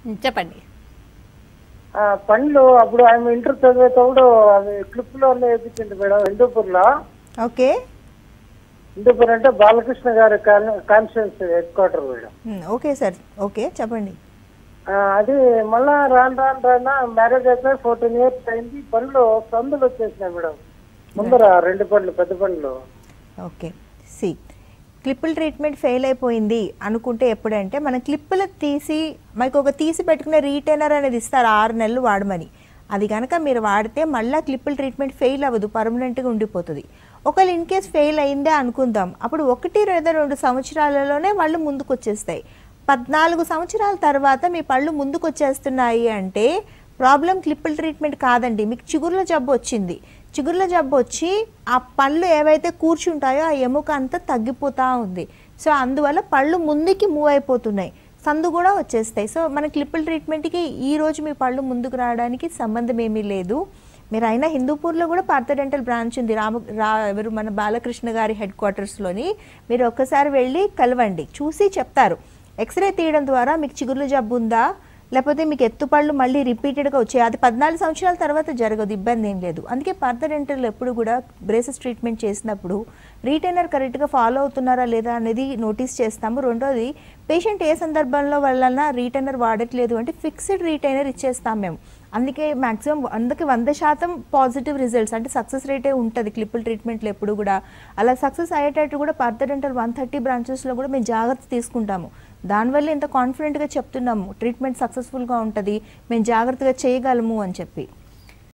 ఉమ్, చెప్పండి ఆ, పండ్లు అప్పుడు ఆమె ఇంటర్ చదివేటప్పుడు అది క్లిప్ లో వేయించింది మేడం హిందూపూర్ లో ఓకే హిందూపూర్ అంటే బాలకృష్ణ గారి constituency head quarter madam um, okay sir okay చెప్పండి ఆ, అది మళ్ళా రాను రాను రానా మ్యారేజ్ అయిపోయి ఫోర్టీన్ ఇయర్స్ అయింది పండ్లు సందులు వచ్చేసినాయి మేడం ముందర రెండు పండ్లు పెద్ద పండ్లు ఓకే సి క్లిప్పుల ట్రీట్మెంట్ ఫెయిల్ అయిపోయింది అనుకుంటే ఎప్పుడంటే మనం క్లిప్పులు తీసి మనకు ఒక తీసి పెట్టుకునే రీటైనర్ అనేది ఇస్తారు ఆరు నెలలు వాడమని అది కనుక మీరు వాడితే మళ్ళీ క్లిప్పుల ట్రీట్మెంట్ ఫెయిల్ అవ్వదు పర్మనెంట్గా ఉండిపోతుంది ఒకవేళ ఇన్ కేస్ ఫెయిల్ అయిందే అనుకుందాం అప్పుడు ఒకటి లేదా రెండు సంవత్సరాలలోనే వాళ్ళు ముందుకు వచ్చేస్తాయి పద్నాలుగు సంవత్సరాల తర్వాత మీ పళ్ళు ముందుకు వచ్చేస్తున్నాయి అంటే ప్రాబ్లం క్లిప్పుల ట్రీట్మెంట్ కాదండి మీకు చిగుర్ల జబ్బు వచ్చింది చిగుర్ల జబ్బు వచ్చి ఆ పళ్ళు ఏవైతే కూర్చుంటాయో ఆ ఎముక అంతా తగ్గిపోతూ ఉంది సో అందువల్ల పళ్ళు ముందుకి మూవ్ అయిపోతున్నాయి సందు కూడా వచ్చేస్తాయి సో మన క్లిప్పుల ట్రీట్మెంట్కి ఈ రోజు మీ పళ్ళు ముందుకు రావడానికి సంబంధం ఏమీ లేదు మీరు అయినా హిందూపూర్లో కూడా పార్థ డెంటల్ బ్రాంచ్ ఉంది రామ రా ఎవరు మన బాలకృష్ణ గారి హెడ్ క్వార్టర్స్లోని మీరు ఒక్కసారి వెళ్ళి కలవండి చూసి చెప్తారు ఎక్స్రే తీయడం ద్వారా మీకు చిగుర్ల జబ్బు ఉందా లేకపోతే మీకు ఎత్తుపళ్ళు మళ్ళీ రిపీటెడ్గా వచ్చాయి అది పద్నాలుగు సంవత్సరాల తర్వాత జరగదు ఇబ్బంది ఏం లేదు అందుకే పార్థ డెంటల్ ఎప్పుడు కూడా బ్రేసెస్ ట్రీట్మెంట్ చేసినప్పుడు రీటైనర్ కరెక్ట్గా ఫాలో అవుతున్నారా లేదా అనేది నోటీస్ చేస్తాము రెండోది పేషెంట్ ఏ సందర్భంలో వలన రీటైనర్ వాడట్లేదు అంటే ఫిక్స్డ్ రీటైనర్ ఇచ్చేస్తాం మేము అందుకే మ్యాక్సిమం అందుకే వంద శాతం పాజిటివ్ రిజల్ట్స్ అంటే సక్సెస్ రేటే ఉంటుంది క్లిప్పుల్ ట్రీట్మెంట్లో ఎప్పుడు కూడా అలా సక్సెస్ అయ్యేటట్టు కూడా పార్థ డెంటల్ వన్ థర్టీ బ్రాంచెస్లో కూడా మేము జాగ్రత్త తీసుకుంటాము దానివల్ల ఇంత కాన్ఫిడెంట్గా చెప్తున్నాము ట్రీట్మెంట్ సక్సెస్ఫుల్గా ఉంటుంది మేము జాగ్రత్తగా చేయగలము అని చెప్పి